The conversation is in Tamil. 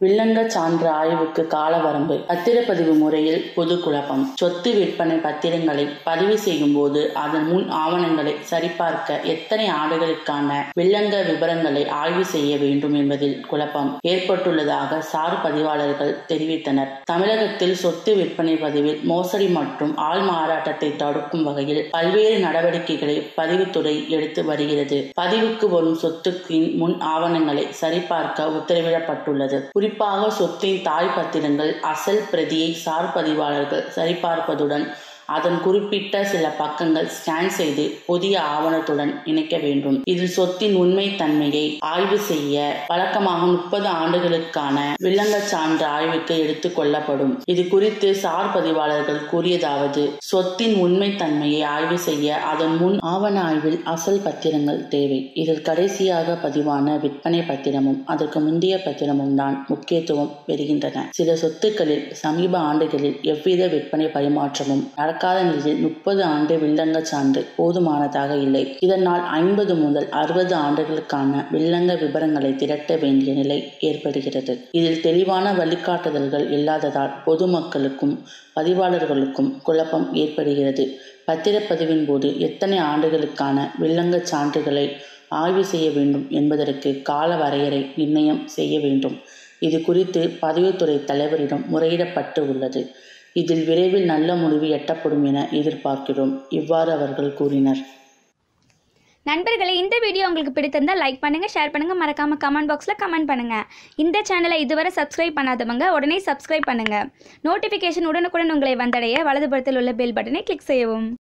வில்லங்க சான்று ஆய்வுக்கு கால வரம்பு பத்திரப்பதிவு முறையில் பொது குழப்பம் சொத்து விற்பனை பத்திரங்களை பதிவு செய்யும் போது அதன் முன் ஆவணங்களை சரிபார்க்க எத்தனை ஆண்டுகளுக்கான வில்லங்க விவரங்களை ஆய்வு செய்ய வேண்டும் என்பதில் குழப்பம் ஏற்பட்டுள்ளதாக சார் பதிவாளர்கள் தெரிவித்தனர் தமிழகத்தில் சொத்து விற்பனை பதிவில் மோசடி மற்றும் ஆள் மாறாட்டத்தை தடுக்கும் வகையில் பல்வேறு நடவடிக்கைகளை பதிவுத்துறை எடுத்து வருகிறது பதிவுக்கு வரும் சொத்துக்கின் முன் ஆவணங்களை சரிபார்க்க உத்தரவிடப்பட்டுள்ளது குறிப்பாக சொத்தின் தாய் பத்திரங்கள் அசல் பிரதியை சார் பதிவாளர்கள் சரிபார்ப்பதுடன் அதன் குறிப்பிட்ட சில பக்கங்கள் ஸ்கேன் செய்து புதிய ஆவணத்துடன் இணைக்க வேண்டும் இதில் சொத்தின் உண்மை தன்மையை ஆய்வு செய்ய வழக்கமாக முப்பது ஆண்டுகளுக்கான வில்லங்க சான்று ஆய்வுக்கு எடுத்துக் கொள்ளப்படும் இது குறித்து சார் பதிவாளர்கள் கூறியதாவது சொத்தின் உண்மை தன்மையை ஆய்வு செய்ய அதன் முன் ஆவண ஆய்வில் அசல் பத்திரங்கள் தேவை இதில் கடைசியாக பதிவான விற்பனை பத்திரமும் அதற்கு முந்தைய பத்திரமும் தான் முக்கியத்துவம் பெறுகின்றன சில சொத்துக்களில் சமீப ஆண்டுகளில் எவ்வித விற்பனை பரிமாற்றமும் நடக்காத நிலையில் முப்பது ஆண்டு வில்லங்க சான்று போதுமானதாக இல்லை இதனால் ஐம்பது முதல் அறுபது ஆண்டுகளுக்கான வில்லங்க விவரங்களை திரட்ட வேண்டிய நிலை ஏற்படுகிறது இதில் தெளிவான வழிகாட்டுதல்கள் இல்லாததால் பொதுமக்களுக்கும் பதிவாளர்களுக்கும் குழப்பம் ஏற்படுகிறது பத்திரப்பதிவின் போது எத்தனை ஆண்டுகளுக்கான வில்லங்க சான்றுகளை ஆய்வு செய்ய வேண்டும் என்பதற்கு கால வரையறை நிர்ணயம் செய்ய வேண்டும் இது குறித்து பதிவுத்துறை தலைவரிடம் முறையிடப்பட்டு உள்ளது இதில் விரைவில் நல்ல முடிவு எட்டப்படும் என எதிர்பார்க்கிறோம் இவ்வாறு அவர்கள் கூறினர் நண்பர்களே இந்த வீடியோ உங்களுக்கு பிடித்திருந்தால் லைக் பண்ணுங்கள் ஷேர் பண்ணுங்கள் மறக்காமல் கமெண்ட் பாக்ஸில் கமெண்ட் பண்ணுங்கள் இந்த சேனலை இதுவரை சப்ஸ்கிரைப் பண்ணாதவங்க உடனே சப்ஸ்கிரைப் பண்ணுங்கள் நோட்டிஃபிகேஷன் உடனுக்குடன் உங்களை வந்தடைய வலதுபுறத்தில் உள்ள பெல் பட்டனை கிளிக் செய்யவும்